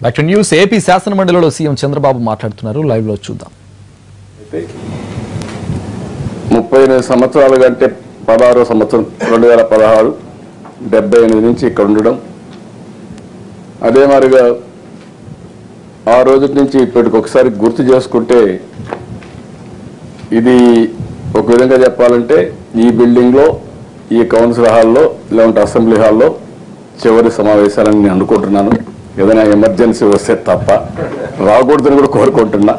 Back to news AP శాసన మండలిలో CM Chandrababu మాట్లాడుతున్నారు లైవ్ లో చూద్దాం అయితే ముప్పై ఎనిమిది సంవత్సరాలు కంటే పదహారో సంవత్సరం రెండు వేల పదహారు డెబ్బై ఎనిమిది నుంచి ఇక్కడ ఉండడం అదే మాదిరిగా ఆ రోజు నుంచి ఇప్పటికి ఒకసారి గుర్తు చేసుకుంటే ఇది ఒక విధంగా చెప్పాలంటే ఈ బిల్డింగ్లో ఈ కౌన్సిల్ హాల్లో లేదంటే అసెంబ్లీ హాల్లో చివరి సమావేశాలని నేను అనుకుంటున్నాను ఏదైనా ఎమర్జెన్సీ వస్తే తప్ప రాకూడదని కూడా కోరుకుంటున్నా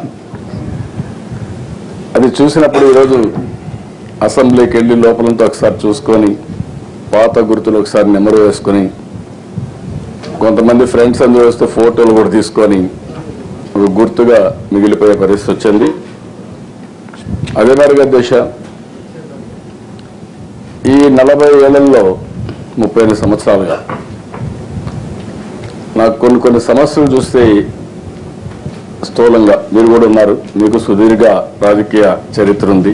అది చూసినప్పుడు ఈరోజు అసెంబ్లీకి వెళ్ళి లోపలంతా ఒకసారి చూసుకొని పాత గుర్తులు ఒకసారి నెమరు వేసుకొని కొంతమంది ఫ్రెండ్స్ అందరూ వస్తే ఫోటోలు కూడా తీసుకొని ఒక గుర్తుగా మిగిలిపోయే పరిస్థితి వచ్చింది అదే మరిగా దశ ఈ నలభై ఏళ్లలో ముప్పై ఎనిమిది సంవత్సరాలుగా నాకు కొన్ని కొన్ని సమస్యలు చూస్తే స్థూలంగా మీరు కూడా ఉన్నారు మీకు సుదీర్ఘ రాజకీయ చరిత్ర ఉంది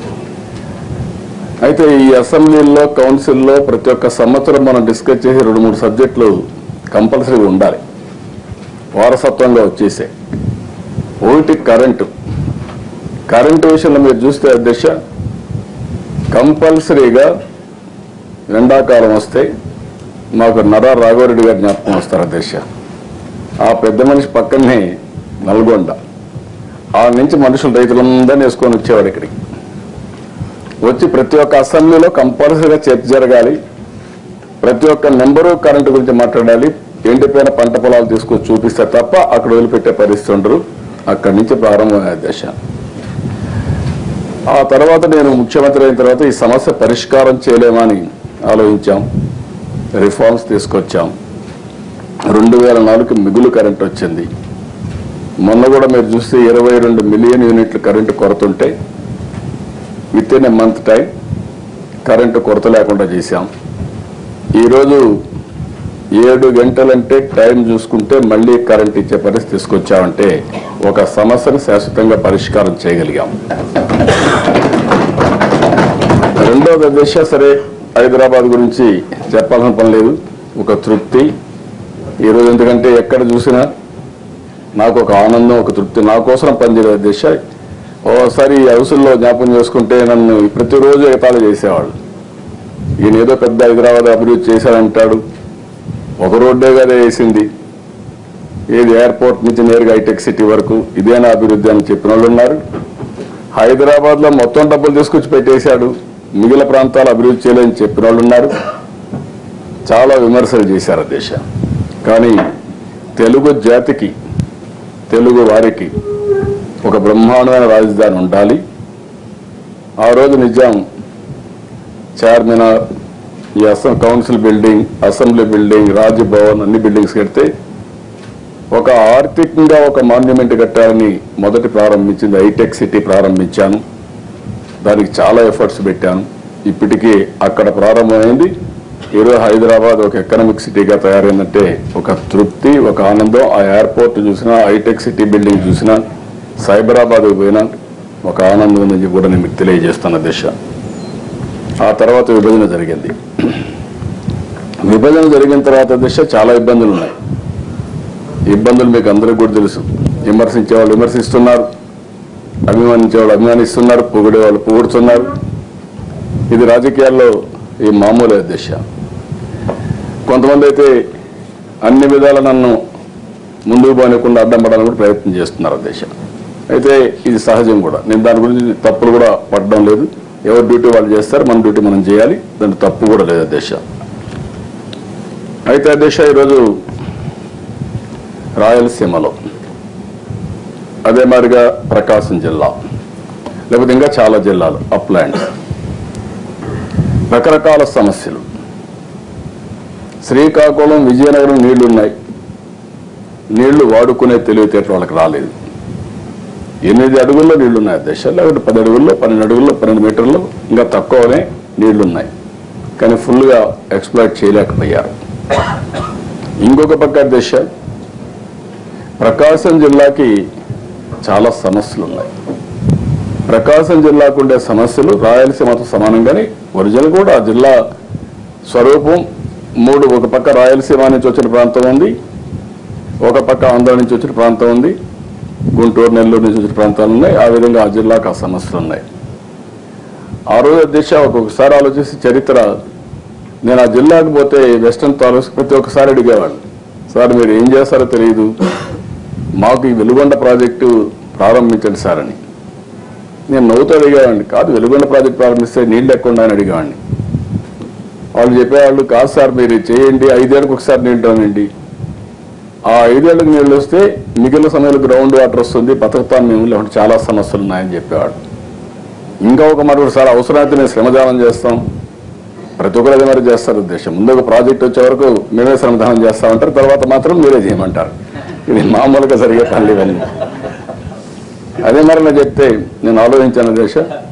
అయితే ఈ అసెంబ్లీలో కౌన్సిల్లో ప్రతి ఒక్క సంవత్సరం మనం డిస్కస్ చేసే రెండు మూడు సబ్జెక్టులు కంపల్సరీగా ఉండాలి వారసత్వంగా వచ్చేసే ఒకటి కరెంటు కరెంటు విషయంలో మీరు చూస్తే అధ్యక్ష కంపల్సరీగా ఎండాకాలం వస్తే మాకు నరా రాఘవరెడ్డి గారి జ్ఞాపకం వస్తారు అధ్యక్ష ఆ పెద్ద మనిషి పక్కనే నల్గొండ ఆ నుంచి మనుషులు రైతులందరినీ వేసుకొని వచ్చేవాడు ఇక్కడికి వచ్చి ప్రతి ఒక్క అసెంబ్లీలో కంపల్సరీగా చర్చ జరగాలి ప్రతి ఒక్క నెంబరు కరెంటు గురించి మాట్లాడాలి ఎండిపోయిన పంట పొలాలు తీసుకొచ్చి చూపిస్తే తప్ప అక్కడ వదిలిపెట్టే పరిస్థితి ఉండరు అక్కడి నుంచి ప్రారంభమైన దశ ఆ తర్వాత నేను ముఖ్యమంత్రి అయిన తర్వాత ఈ సమస్య పరిష్కారం చేయలేమని ఆలోచించాం రిఫార్మ్స్ తీసుకొచ్చాం రెండు వేల నాలుగుకి మిగులు కరెంట్ వచ్చింది మొన్న కూడా మీరు చూస్తే ఇరవై రెండు మిలియన్ యూనిట్లు కరెంటు కొరత ఉంటే within a month time current కొరత లేకుండా చేశాం ఈరోజు ఏడు గంటలంటే టైం చూసుకుంటే మళ్ళీ కరెంట్ ఇచ్చే పరిస్థితి తీసుకొచ్చామంటే ఒక సమస్యను శాశ్వతంగా పరిష్కారం చేయగలిగాం రెండోది దశ సరే హైదరాబాద్ గురించి చెప్పాల్సిన పని లేదు ఒక తృప్తి ఈరోజు ఎందుకంటే ఎక్కడ చూసినా నాకు ఒక ఆనందం ఒక తృప్తి నా కోసం పనిచేయలేదు దిశ ఓసారి ఈ హౌసుల్లో జ్ఞాపకం చేసుకుంటే నన్ను ప్రతిరోజు ఎగతాళి చేసేవాళ్ళు ఈయన ఏదో పెద్ద హైదరాబాద్ అభివృద్ధి చేశాడంటాడు ఒక రోడ్డే కదా వేసింది ఏది ఎయిర్పోర్ట్ నుంచి నేరుగా హైటెక్ సిటీ వరకు ఇదేనా అభివృద్ధి అని చెప్పిన వాళ్ళు ఉన్నారు హైదరాబాద్ లో మొత్తం డబ్బులు తీసుకొచ్చి పెట్టేశాడు మిగిలిన ప్రాంతాలు అభివృద్ధి చేయలేని చెప్పిన వాళ్ళు ఉన్నారు చాలా విమర్శలు చేశారు దేశ కానీ తెలుగు జాతికి తెలుగు వారికి ఒక బ్రహ్మాండమైన రాజధాని ఉండాలి ఆ రోజు నిజాం చార్మినార్ ఈ అసం council building assembly building Raj Bhavan అన్ని బిల్డింగ్స్ కడితే ఒక ఆర్థికంగా ఒక మాన్యుమెంట్ కట్టాలని మొదటి ప్రారంభించింది హైటెక్ సిటీ ప్రారంభించాను దానికి చాలా ఎఫర్ట్స్ పెట్టాను ఇప్పటికీ అక్కడ ప్రారంభమైంది ఈరోజు హైదరాబాద్ ఒక ఎకనామిక్ సిటీగా తయారైందంటే ఒక తృప్తి ఒక ఆనందం ఆ ఎయిర్పోర్ట్ చూసినా హైటెక్ సిటీ బిల్డింగ్ చూసినా సైబరాబాద్ పోయినా ఒక ఆనందం ఉందని చెప్పి కూడా నేను మీకు తెలియజేస్తున్న దిశ ఆ తర్వాత విభజన జరిగింది విభజన జరిగిన తర్వాత దిశ చాలా ఇబ్బందులు ఉన్నాయి ఇబ్బందులు మీకు అందరికీ కూడా తెలుసు విమర్శించే వాళ్ళు విమర్శిస్తున్నారు అభిమానించే వాళ్ళు అభిమానిస్తున్నారు పొగిడే వాళ్ళు పొగుడుతున్నారు ఇది రాజకీయాల్లో ఈ మామూలు దిశ కొంతమంది అయితే అన్ని విధాల నన్ను ముందుకు పోనీయకుండా అడ్డం పడాలని కూడా ప్రయత్నం చేస్తున్నారు దేశ అయితే ఇది సహజం కూడా నేను దాని గురించి తప్పులు కూడా పడడం లేదు ఎవరి డ్యూటీ వాళ్ళు చేస్తారు మన డ్యూటీ మనం చేయాలి దాని తప్పు కూడా లేదు దేశ అయితే దేశ ఈరోజు రాయలసీమలో అదే మాదిరిగా ప్రకాశం జిల్లా లేకపోతే ఇంకా చాలా జిల్లాలు అప్లాండ్ రకరకాల సమస్యలు శ్రీకాకుళం విజయనగరం నీళ్లున్నాయి నీళ్లు వాడుకునే తెలివితేటలు వాళ్ళకి రాలేదు ఎనిమిది అడుగుల్లో నీళ్లున్నాయి దశ లేకపోతే పది అడుగుల్లో పన్నెండు అడుగుల్లో పన్నెండు మీటర్లు ఇంకా తక్కువనే నీళ్లున్నాయి కానీ ఫుల్గా ఎక్స్ప్లాయిట్ చేయలేకపోయారు ఇంకొక పక్క దశ ప్రకాశం జిల్లాకి చాలా సమస్యలు ఉన్నాయి ప్రకాశం జిల్లాకు ఉండే సమస్యలు రాయలసీమతో సమానంగానే ఒరిజినల్ కూడా ఆ జిల్లా స్వరూపం మూడు ఒక పక్క రాయలసీమ నుంచి వచ్చిన ప్రాంతం ఉంది ఒక పక్క ఆంధ్ర నుంచి వచ్చిన ప్రాంతం ఉంది గుంటూరు నెల్లూరు నుంచి వచ్చిన ప్రాంతాలు ఉన్నాయి ఆ విధంగా ఆ జిల్లాకు ఆ సమస్యలు ఉన్నాయి ఆ రోజు దిశ ఒక్కొక్కసారి ఆలోచిస్తే చరిత్ర నేను ఆ జిల్లాకు పోతే వెస్టర్న్ తాలూక్స్ ప్రతి ఒక్కసారి అడిగేవాళ్ళు సార్ మీరు ఏం చేస్తారో తెలియదు మాకు ఈ వెలుగొండ ప్రాజెక్టు ప్రారంభించండి సార్ అని నేను నవ్వుతూ అడిగేవాడిని కాదు వెలుగొండ ప్రాజెక్ట్ ప్రారంభిస్తే నీళ్ళు ఎక్కడ అని అడిగేవాడిని వాళ్ళు చెప్పేవాళ్ళు కాదు సార్ మీరు ఇది చేయండి ఐదేళ్ళకి ఒకసారి నీళ్ళు రానండి ఆ ఐదేళ్ళకి నీళ్ళు వస్తే మిగిలిన సమయంలో గ్రౌండ్ వాటర్ వస్తుంది బతుకుతాను మేము లేకుంటే చాలా సమస్యలు ఉన్నాయని చెప్పేవాడు ఇంకా ఒక మాట సార్ అవసరమైతే మేము శ్రమదానం చేస్తాం ప్రతి ఒక్కరు అదే మరి చేస్తారు ఉద్దేశం ముందు ఒక ప్రాజెక్ట్ వచ్చే వరకు మేమే శ్రమదానం చేస్తామంటారు తర్వాత మాత్రం మీరే చేయమంటారు ఇది మామూలుగా జరిగే పనులు ఇవన్నీ అదే మరి నేను చెప్తే నేను ఆలోచించాను దేశ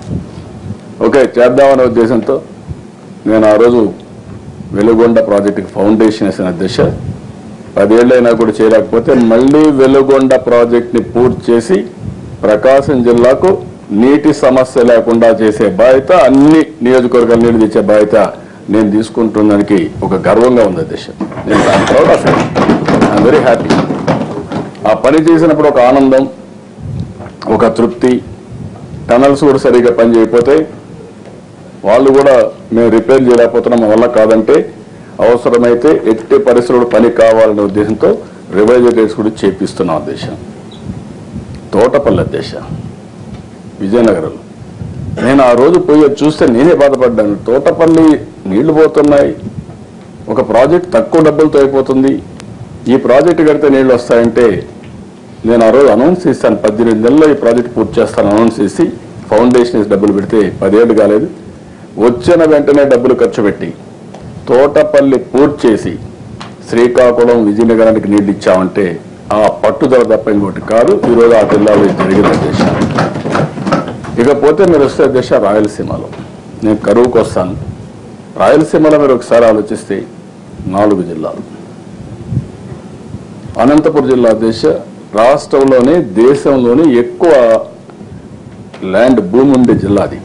ఓకే చేద్దామనే ఉద్దేశంతో నేను ఆ రోజు వెలుగొండ ప్రాజెక్టుకి ఫౌండేషన్ వేసిన దిశ పదేళ్ళైనా కూడా చేయలేకపోతే మళ్ళీ వెలుగొండ ప్రాజెక్ట్ని పూర్తి చేసి ప్రకాశం జిల్లాకు నీటి సమస్య లేకుండా చేసే బాధ్యత అన్ని నియోజకవర్గాల నీళ్లు తెచ్చే బాధ్యత నేను తీసుకుంటున్నానికి ఒక గర్వంగా ఉంది దిశ నేను proud of I'm very happy ఆ పని చేసినప్పుడు ఒక ఆనందం ఒక తృప్తి టనల్స్ కూడా సరిగా పని చేయకపోతే వాళ్ళు కూడా మేము రిపేర్ చేయలేకపోతున్నాం మా వల్ల కాదంటే అవసరమైతే ఎట్టి పరిస్థితుల్లో పని కావాలనే ఉద్దేశంతో రివైజరేట్స్ కూడా చేపిస్తున్నాం దేశం తోటపల్లి దేశ విజయనగరంలో నేను ఆ రోజు పోయి అది చూస్తే నేనే బాధపడ్డాను తోటపల్లి నీళ్లు పోతున్నాయి ఒక ప్రాజెక్ట్ తక్కువ డబ్బులతో అయిపోతుంది ఈ ప్రాజెక్ట్ కడితే నీళ్లు వస్తాయంటే నేను ఆ రోజు అనౌన్స్ చేశాను పద్దెనిమిది నెలల్లో ఈ ప్రాజెక్ట్ పూర్తి చేస్తాను అనౌన్స్ చేసి ఫౌండేషన్ వేసి డబ్బులు పెడితే పదేళ్ళు కాలేదు వచ్చిన వెంటనే డబ్బులు ఖర్చు పెట్టి తోటపల్లి పూర్తి చేసి శ్రీకాకుళం విజయనగరానికి నీళ్లు ఇచ్చామంటే ఆ పట్టుదల తప్ప ఇంకోటి కాదు ఈరోజు ఆ జిల్లాలో ఇది జరిగిన దేశం ఇకపోతే మీరు వస్తే దేశ రాయలసీమలో నేను కరువుకు వస్తాను రాయలసీమలో మీరు ఒకసారి ఆలోచిస్తే నాలుగు జిల్లాలు అనంతపురం జిల్లా దేశ రాష్ట్రంలోనే దేశంలోనే ఎక్కువ ల్యాండ్ భూమి ఉండే జిల్లా అది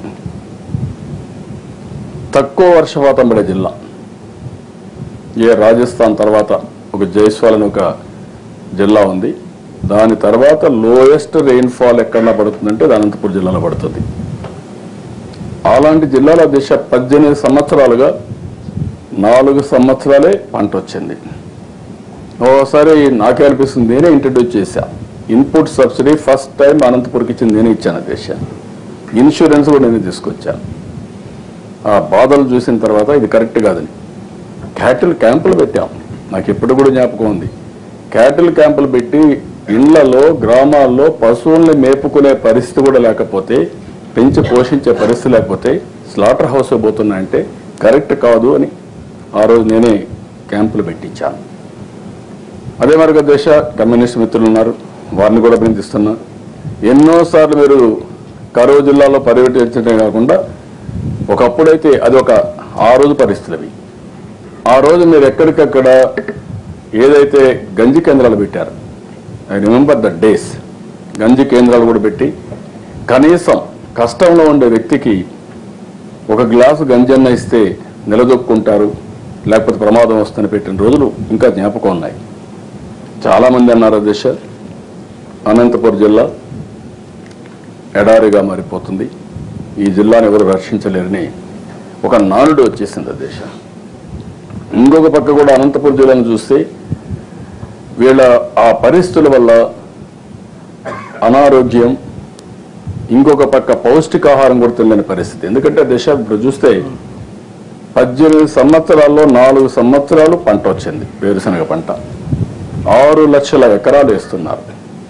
తక్కువ వర్షపాతం పడే జిల్లా ఏ రాజస్థాన్ తర్వాత ఒక జైస్వాల్ అని ఒక జిల్లా ఉంది దాని తర్వాత లోయెస్ట్ రెయిన్ఫాల్ ఎక్కడ పడుతుందంటే అది అనంతపురం జిల్లాలో పడుతుంది అలాంటి జిల్లాల దిశ పద్దెనిమిది సంవత్సరాలుగా నాలుగు సంవత్సరాలే పంట వచ్చింది ఓసారి నాకే అనిపిస్తుంది నేనే ఇంట్రడ్యూస్ చేశా ఇన్పుట్ సబ్సిడీ ఫస్ట్ టైం అనంతపురికి ఇచ్చింది నేనే ఇచ్చాను దేశ ఇన్సూరెన్స్ కూడా నేనే తీసుకొచ్చాను ఆ బాధలు చూసిన తర్వాత ఇది కరెక్ట్ కాదని క్యాటిల్ క్యాంపులు పెట్టాం నాకు ఎప్పుడు కూడా జ్ఞాపకం ఉంది క్యాటిల్ క్యాంపులు పెట్టి ఇళ్లలో గ్రామాల్లో పశువుల్ని మేపుకునే పరిస్థితి కూడా లేకపోతే పెంచి పోషించే పరిస్థితి లేకపోతే స్లాటర్ హౌస్ పోతున్నాయంటే కరెక్ట్ కాదు అని ఆ రోజు నేనే క్యాంపులు పెట్టించాను అదే మరిగా దేశ కమ్యూనిస్ట్ మిత్రులు ఉన్నారు వారిని కూడా అభినందిస్తున్నా ఎన్నోసార్లు మీరు కరువు జిల్లాలో పర్యటించడమే కాకుండా ఒకప్పుడైతే అది ఒక ఆ రోజు పరిస్థితులు అవి ఆ రోజు మీరు ఎక్కడికక్కడ ఏదైతే గంజి కేంద్రాలు పెట్టారు ఐ రిమెంబర్ ద డేస్ గంజి కేంద్రాలు కూడా పెట్టి కనీసం కష్టంలో ఉండే వ్యక్తికి ఒక గ్లాసు గంజన్న ఇస్తే నిలదొక్కుంటారు లేకపోతే ప్రమాదం వస్తుందని పెట్టిన రోజులు ఇంకా జ్ఞాపకం ఉన్నాయి చాలామంది అన్నారు దిశ అనంతపురం జిల్లా ఎడారిగా మారిపోతుంది ఈ జిల్లాను ఎవరు రక్షించలేరని ఒక నానుడు వచ్చేసింది దేశ ఇంకొక పక్క కూడా అనంతపురం జిల్లాను చూస్తే వీళ్ళ ఆ పరిస్థితుల వల్ల అనారోగ్యం ఇంకొక పక్క పౌష్టికాహారం కూడా తెలియని పరిస్థితి ఎందుకంటే దేశ ఇప్పుడు చూస్తే పద్దెనిమిది సంవత్సరాల్లో నాలుగు సంవత్సరాలు పంట వచ్చింది వేరుశనగ పంట ఆరు లక్షల ఎకరాలు వేస్తున్నారు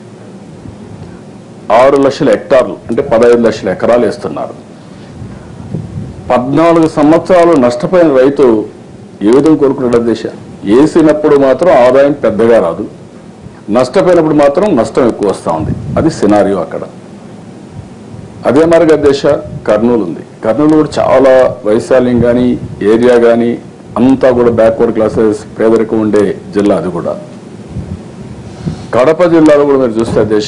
ఆరు లక్షల హెక్టార్లు అంటే పదహైదు లక్షల ఎకరాలు వేస్తున్నారు పద్నాలుగు సంవత్సరాలు నష్టపోయిన రైతు ఏ విధంగా కోరుకున్నాడు దేశ వేసినప్పుడు మాత్రం ఆదాయం పెద్దగా రాదు నష్టపోయినప్పుడు మాత్రం నష్టం ఎక్కువ వస్తూ ఉంది అది సినారియో అక్కడ అదే మరిగా దేశ కర్నూలు ఉంది కర్నూలు కూడా చాలా వైశాల్యం కానీ ఏరియా కానీ అంతా కూడా బ్యాక్వర్డ్ క్లాసెస్ పేదరికం ఉండే జిల్లా అది కూడా కడప జిల్లాలో కూడా మీరు చూస్తే దేశ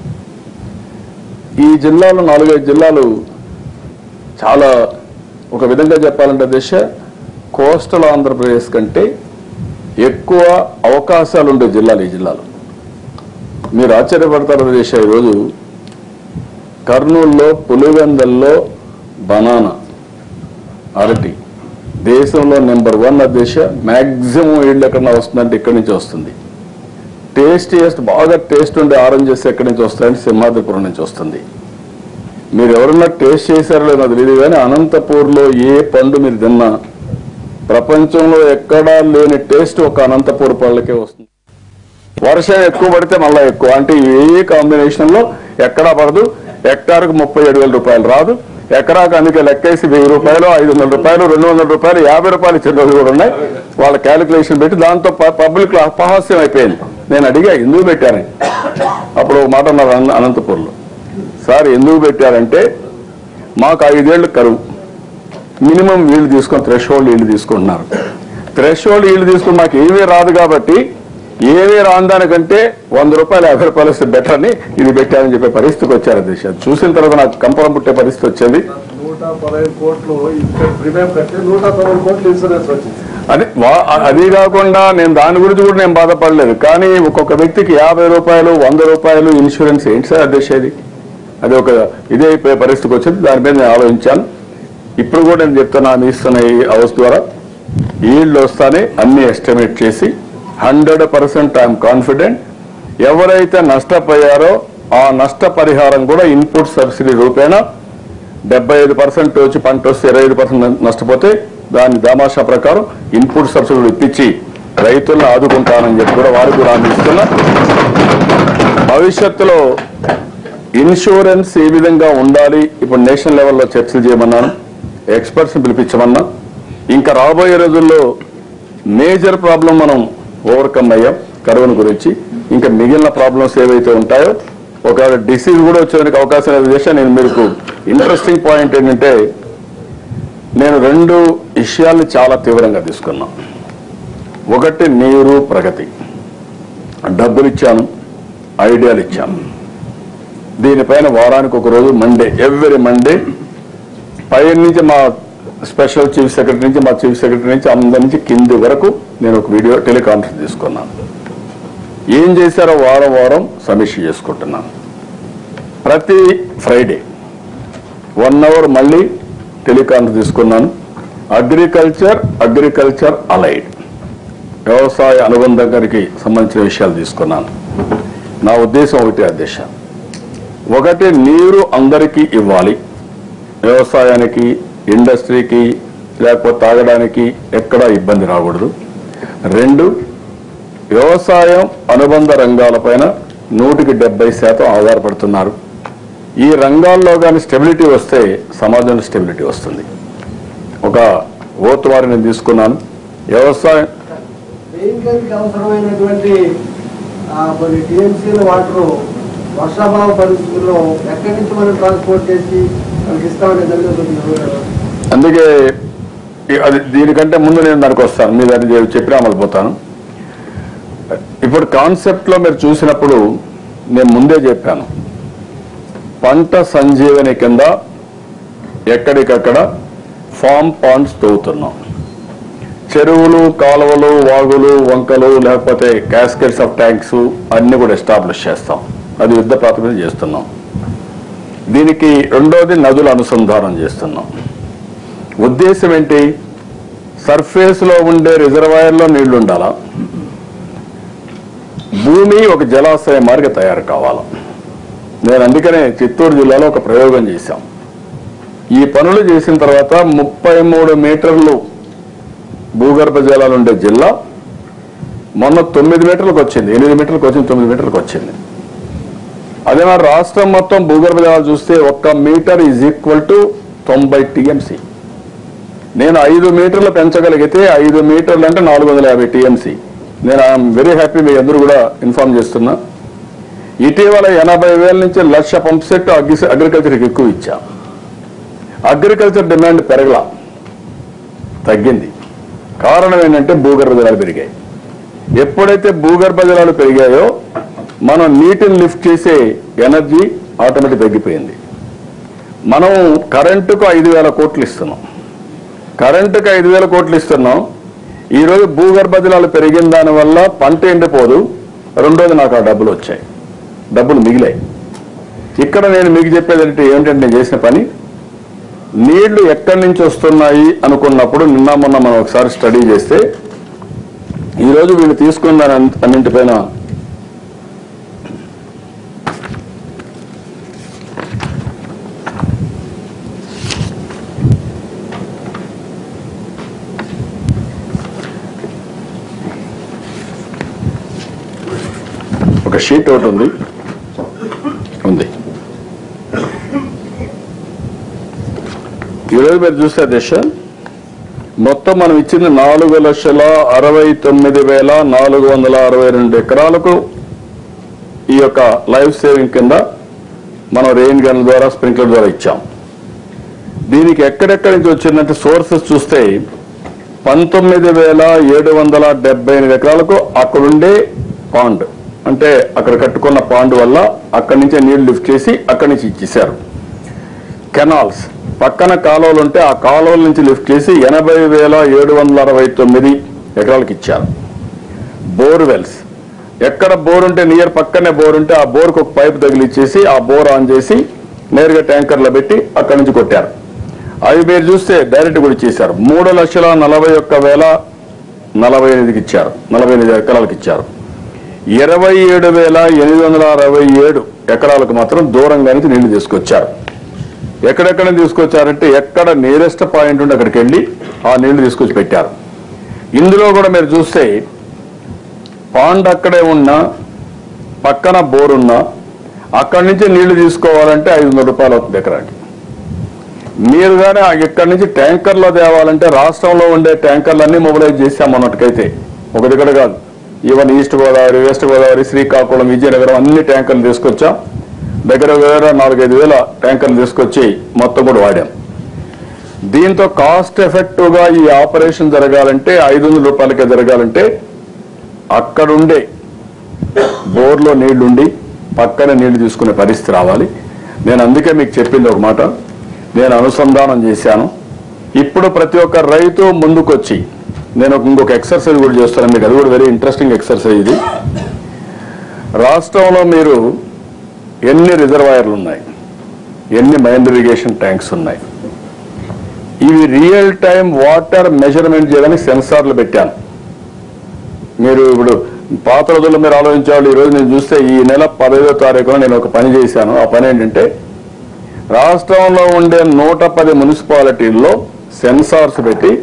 ఈ జిల్లాలో నాలుగైదు జిల్లాలు చాలా ఒక విధంగా చెప్పాలంటే దేశ కోస్టల్ ఆంధ్రప్రదేశ్ కంటే ఎక్కువ అవకాశాలు ఉండే జిల్లాలు ఈ జిల్లాలు మీరు ఆశ్చర్యపడతారు దేశ ఈరోజు కర్నూలులో పులివెందల్లో బనానా అరటి దేశంలో నెంబర్ వన్ దేశ మ్యాక్సిమం ఈల్డ్ ఎక్కడ వస్తుందంటే ఇక్కడి నుంచి వస్తుంది టేస్టియస్ట్ బాగా టేస్ట్ ఉండే ఆరెంజెస్ ఎక్కడి నుంచి వస్తాయంటే సింహాద్రిపురం నుంచి వస్తుంది మీరు ఎవరన్నా టేస్ట్ చేశారో లేదో నాకు తెలియదు కానీ అనంతపూర్లో ఏ పండు మీరు తిన్నా ప్రపంచంలో ఎక్కడా లేని టేస్ట్ ఒక అనంతపూర్ పళ్ళకే వస్తుంది వర్షం ఎక్కువ పడితే మళ్ళా ఎక్కువ అంటే ఏ కాంబినేషన్ లో ఎక్కడా పడదు హెక్టార్కు ముప్పై ఏడు వేల రూపాయలు రాదు ఎకరాకు అందుకే లెక్కేసి వెయ్యి రూపాయలు ఐదు వందల రూపాయలు రెండు వందల రూపాయలు యాభై రూపాయలు ఇచ్చిన రోజులు కూడా ఉన్నాయి వాళ్ళ క్యాలిక్యులేషన్ పెట్టి దాంతో పబ్లిక్ అపహాస్యం అయిపోయింది నేను అడిగా ఎందుకు పెట్టారని అప్పుడు ఒక మాట అన్నారు అన- అనంతపూర్లో సార్ ఎందుకు పెట్టారంటే మాకు ఐదేళ్లు కరువు మినిమం వీళ్ళు తీసుకొని థ్రెష్ హోల్డ్ వీళ్ళు తీసుకుంటున్నారు థ్రెష్ హోల్డ్ వీళ్ళు తీసుకుని మాకు ఏమీ రాదు కాబట్టి ఏమీ రాని దానికంటే వంద రూపాయలు యాభై రూపాయలు వస్తే బెటర్ అని ఇది పెట్టారని చెప్పే పరిస్థితికి వచ్చారు అధ్యక్ష అది చూసిన తర్వాత నాకు కంపరం పుట్టే పరిస్థితి వచ్చింది నూట పదహైదు కోట్లు ఇక్కడ ప్రీమియం కట్టి నూట పదహారు కోట్లు ఇన్సూరెన్స్ వచ్చింది అది వా- అది కాకుండా నేను దాని గురించి కూడా నేను బాధపడలేదు కానీ ఒక్కొక్క వ్యక్తికి యాభై రూపాయలు వంద రూపాయలు ఇన్సూరెన్స్ ఏంటి సార్ అధ్యక్ష ఇది అది ఒక ఇదే అయిపోయే పరిస్థితికి వచ్చింది దాని మీద నేను ఆలోచించాను ఇప్పుడు కూడా నేను చెప్తున్నా మీ ఇస్తున్న ఈ హౌస్ ద్వారా ఈళ్ళు వస్తానే అన్ని ఎస్టిమేట్ చేసి హండ్రెడ్ పర్సెంట్ ఐఎమ్ కాన్ఫిడెంట్ ఎవరైతే నష్టపోయారో ఆ నష్టపరిహారం కూడా ఇన్పుట్ సబ్సిడీ రూపేణా డెబ్బై ఐదు పర్సెంట్ వచ్చి పంట వస్తే ఇరవై ఐదు పర్సెంట్ నష్టపోతే దాని దామాషా ప్రకారం ఇన్పుట్ సబ్సిడీలు ఇప్పించి రైతులను ఆదుకుంటానని చెప్పి కూడా వారికి కూడా హామీ ఇస్తున్నా భవిష్యత్తులో ఇన్సూరెన్స్ ఏ విధంగా ఉండాలి ఇప్పుడు నేషనల్ లెవెల్లో చర్చలు చేయమన్నాను ఎక్స్పర్ట్స్ పిలిపించమన్నా ఇంకా రాబోయే రోజుల్లో మేజర్ ప్రాబ్లం మనం ఓవర్కమ్ అయ్యాం కరోనా గురించి ఇంకా మిగిలిన ప్రాబ్లమ్స్ ఏవైతే ఉంటాయో ఒకవేళ డిసీజ్ కూడా వచ్చేందుకు అవకాశం లేదు చేశా నేను మీకు ఇంట్రెస్టింగ్ పాయింట్ ఏంటంటే నేను రెండు విషయాల్ని చాలా తీవ్రంగా తీసుకున్నా ఒకటి నీరు ప్రగతి డబ్బులు ఇచ్చాను ఐడియాలు ఇచ్చాను దీనిపైన వారానికి ఒక రోజు మండే ఎవ్రీ మండే పై నుంచి మా స్పెషల్ చీఫ్ సెక్రటరీ నుంచి మా చీఫ్ సెక్రటరీ నుంచి అందరి నుంచి కింది వరకు నేను ఒక వీడియో టెలికాన్ఫరెన్స్ తీసుకున్నాను ఏం చేశారో వారం వారం సమీక్ష చేసుకుంటున్నాను ప్రతి ఫ్రైడే వన్ అవర్ మళ్ళీ టెలికాన్ఫరెన్స్ తీసుకున్నాను అగ్రికల్చర్ అగ్రికల్చర్ అలైడ్ వ్యవసాయ అనుబంధం గారికి సంబంధించిన విషయాలు తీసుకున్నాను నా ఉద్దేశం ఒకటి అధ్యక్ష ఒకటి నీరు అందరికీ ఇవ్వాలి వ్యవసాయానికి ఇండస్ట్రీకి లేకపోతే తాగడానికి ఎక్కడా ఇబ్బంది రాకూడదు రెండు వ్యవసాయం అనుబంధ రంగాలపైన నూటికి డెబ్బై శాతం ఆధారపడుతున్నారు ఈ రంగాల్లో కానీ స్టెబిలిటీ వస్తే సమాజంలో స్టెబిలిటీ వస్తుంది ఒక ఓత్ వారి నేను తీసుకున్నాను వ్యవసాయం మెయింటెనెన్స్ అవసరమైనటువంటి ఆ, కొన్ని టీఎంసీల వాటర్ వర్షాభావ పరిస్థితుల్లో ఎక్కడి నుంచి మనం ట్రాన్స్పోర్ట్ చేసి వాళ్ళకి ఇస్తామనే దాని మీద కొంచెం వివరణ. అందుకే ఈ- అది దీనికంటే ముందు నేను దానికి వస్తాను మీరు అది చెప్పినా అమలు పోతాను ఇప్పుడు కాన్సెప్ట్ లో మీరు చూసినప్పుడు నేను ముందే చెప్పాను పంట సంజీవని కింద ఎక్కడికక్కడ ఫామ్ పాండ్స్ తవ్వుతున్నాం చెరువులు కాలువలు వాగులు వంకలు లేకపోతే క్యాస్కెట్స్ ఆఫ్ ట్యాంక్స్ అన్ని కూడా ఎస్టాబ్లిష్ చేస్తాం అది యుద్ధ ప్రాతిపదిక చేస్తున్నాం దీనికి రెండోది నదుల అనుసంధానం చేస్తున్నాం ఉద్దేశం ఏంటి సర్ఫేస్ లో ఉండే రిజర్వాయర్లో నీళ్లు ఉండాలా భూమి ఒక జలాశయ మార్గ తయారు కావాలా నేను అందుకనే చిత్తూరు జిల్లాలో ఒక ప్రయోగం చేశాం ఈ పనులు చేసిన తర్వాత ముప్పై మూడు మీటర్లు భూగర్భ జలాలు ఉండే జిల్లా మొన్న తొమ్మిది మీటర్లకు వచ్చింది ఎనిమిది మీటర్లకు వచ్చింది తొమ్మిది మీటర్లకు వచ్చింది అదే మరి రాష్ట్రం మొత్తం భూగర్భ జలాలు చూస్తే ఒక్క మీటర్ ఈజ్ ఈక్వల్ టు తొంభై టీఎంసీ నేను ఐదు మీటర్లు పెంచగలిగితే ఐదు మీటర్లు అంటే నాలుగు వందల యాభై టీఎంసీ నేను ఐఎమ్ వెరీ హ్యాపీ మీ అందరూ కూడా ఇన్ఫార్మ్ చేస్తున్నా ఇటీవల ఎనభై వేల నుంచి లక్ష పంప్ సెట్ అగ్రి అగ్రికల్చర్కి ఎక్కువ ఇచ్చా అగ్రికల్చర్ డిమాండ్ పెరగలా తగ్గింది కారణం ఏంటంటే భూగర్భ జలాలు పెరిగాయి ఎప్పుడైతే భూగర్భ జలాలు పెరిగాయో మనం నీటిని లిఫ్ట్ చేసే ఎనర్జీ ఆటోమేటిక్ తగ్గిపోయింది మనం కరెంటుకు ఐదు వేల కోట్లు ఇస్తున్నాం కరెంటుకు ఐదు వేల కోట్లు ఇస్తున్నాం ఈరోజు భూగర్భ జలాలు పెరిగిన దానివల్ల పంట ఎండిపోదు రెండోది నాకు ఆ డబ్బులు వచ్చాయి డబ్బులు మిగిలాయి ఇక్కడ నేను మీకు చెప్పేది అంటే ఏమిటంటే నేను చేసిన పని నీళ్లు ఎక్కడి నుంచి వస్తున్నాయి అనుకున్నప్పుడు నిన్న మొన్న మనం ఒకసారి స్టడీ చేస్తే ఈరోజు వీళ్ళు తీసుకున్న దాని అన్నింటిపైన ఒక షీట్ ఒకటి ఉంది ఉంది ఈరోజు మీరు చూస్తే దిశ మొత్తం మనం ఇచ్చింది నాలుగు లక్షల అరవై తొమ్మిది వేల నాలుగు వందల అరవై రెండు ఎకరాలకు ఈ యొక్క లైఫ్ సేవింగ్ కింద మనం రెయిన్ గన్ ద్వారా స్ప్రింక్లర్ ద్వారా ఇచ్చాం దీనికి ఎక్కడెక్కడి నుంచి వచ్చిందంటే సోర్సెస్ చూస్తే పంతొమ్మిది వేల ఏడు వందల డెబ్బై ఎనిమిది ఎకరాలకు అక్కడుండే పాండ్ అంటే అక్కడ కట్టుకున్న పాండ్ వల్ల అక్కడి నుంచే నీళ్లు లిఫ్ట్ చేసి అక్కడి నుంచి ఇచ్చేశారు కెనాల్స్ పక్కన కాలువలు ఉంటే ఆ కాలువల నుంచి లిఫ్ట్ చేసి ఎనభై వేల ఏడు వందల అరవై తొమ్మిది ఎకరాలకు ఇచ్చారు బోర్వెల్స్ ఎక్కడ బోర్ ఉంటే నియర్ పక్కనే బోర్ ఉంటే ఆ బోర్కు ఒక పైప్ తగిలిచ్చేసి ఆ బోర్ ఆన్ చేసి నేరుగా ట్యాంకర్లో పెట్టి అక్కడి నుంచి కొట్టారు అవి మీరు చూస్తే డైరెక్ట్ కూడా ఇచ్చేశారు మూడు లక్షల నలభై ఒక్క వేల నలభై ఎనిమిదికి ఇచ్చారు నలభై ఎనిమిది ఎకరాలకు ఇచ్చారు ఇరవై ఏడు వేల ఎనిమిది వందల అరవై ఏడు ఎకరాలకు మాత్రం దూరంగా నుంచి నీళ్లు తీసుకొచ్చారు ఎక్కడెక్కడ తీసుకొచ్చారంటే ఎక్కడ నియరెస్ట్ పాయింట్ ఉంటే అక్కడికి వెళ్ళి ఆ నీళ్లు తీసుకొచ్చి పెట్టారు ఇందులో కూడా మీరు చూస్తే పాండ్ అక్కడే ఉన్నా పక్కన బోర్ ఉన్నా అక్కడి నుంచి నీళ్లు తీసుకోవాలంటే ఐదు వందల రూపాయలు అవుతుంది ఎకరానికి మీరు కానీ ఇక్కడి నుంచి ట్యాంకర్లో తేవాలంటే రాష్ట్రంలో ఉండే ట్యాంకర్లన్నీ మొబిలైజ్ చేశాం అన్నట్టుకైతే ఒకటి ఇక్కడ కాదు even east Godavari west Godavari Srikakulam Vizianagaram అన్ని ట్యాంకర్లు తీసుకొచ్చాం దగ్గర దగ్గర నాలుగైదు వేల ట్యాంకర్లు తీసుకొచ్చి మొత్తం కూడా వాడాం దీంతో కాస్ట్ ఎఫెక్టివ్ గా ఈ ఆపరేషన్ జరగాలంటే ఐదు వందల రూపాయలకే జరగాలంటే అక్కడుండే బోర్లో నీళ్లుండి పక్కన నీళ్లు తీసుకునే పరిస్థితి రావాలి నేను అందుకే మీకు చెప్పింది ఒక మాట నేను అనుసంధానం చేశాను ఇప్పుడు ప్రతి ఒక్క రైతు ముందుకొచ్చి నేను ఒక- ఇంకొక ఎక్సర్సైజ్ కూడా చేస్తాను మీకు అది కూడా వెరీ ఇంట్రెస్టింగ్ ఎక్సర్సైజ్ ఇది రాష్ట్రంలో మీరు ఎన్ని రిజర్వాయర్లు ఉన్నాయి ఎన్ని మైండ్ ఇరిగేషన్ ట్యాంక్స్ ఉన్నాయి ఇవి రియల్ టైం వాటర్ మెజర్మెంట్ చేయడానికి సెన్సార్లు పెట్టాను మీరు ఇప్పుడు పాత రోజుల్లో మీరు ఆలోచించేవాళ్ళు ఈ రోజు నేను చూస్తే ఈ నెల పదహైదో తారీఖున నేను ఒక పని చేశాను ఆ పని ఏంటంటే రాష్ట్రంలో ఉండే నూట పది మున్సిపాలిటీల్లో సెన్సార్స్ పెట్టి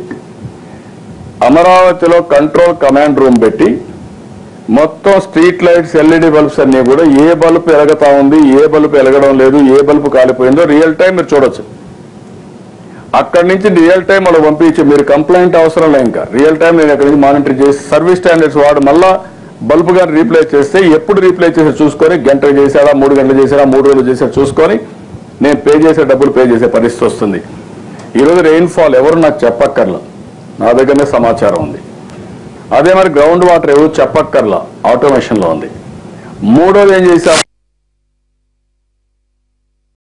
అమరావతిలో కంట్రోల్ కమాండ్ రూమ్ పెట్టి మొత్తం స్ట్రీట్ లైట్స్ ఎల్ఈడి బల్బ్స్ అన్ని కూడా ఏ బల్బ్ ఎలగతా ఉంది ఏ బల్బ్ ఎలగడం లేదు ఏ బల్బ్ కాలిపోయిందో రియల్ టైం మీరు చూడొచ్చు అక్కడి నుంచి రియల్ టైం వాళ్ళు పంపించి మీరు కంప్లైంట్ అవసరం లేదు ఇంకా రియల్ టైం నేను అక్కడి నుంచి మానిటర్ చేసి సర్వీస్ స్టాండర్డ్స్ వాడు మళ్ళా బల్బ్ గాని రీప్లేస్ చేస్తే ఎప్పుడు రీప్లేస్ చేసి చూసుకొని గంట చేశాడా మూడు గంటలు చేశాడా మూడు రోజులు చేశాడా చూసుకొని నేను పే చేసే డబ్బులు పే చేసే పరిస్థితి వస్తుంది ఈరోజు రెయిన్ ఫాల్ ఎవరు నాకు చెప్పక్కర్లా నా దగ్గరనే సమాచారం ఉంది అదే మరి గ్రౌండ్ వాటర్ ఎవరు చెప్పక్కర్లా ఆటోమేషన్లో ఉంది మూడోది ఏం చేశాం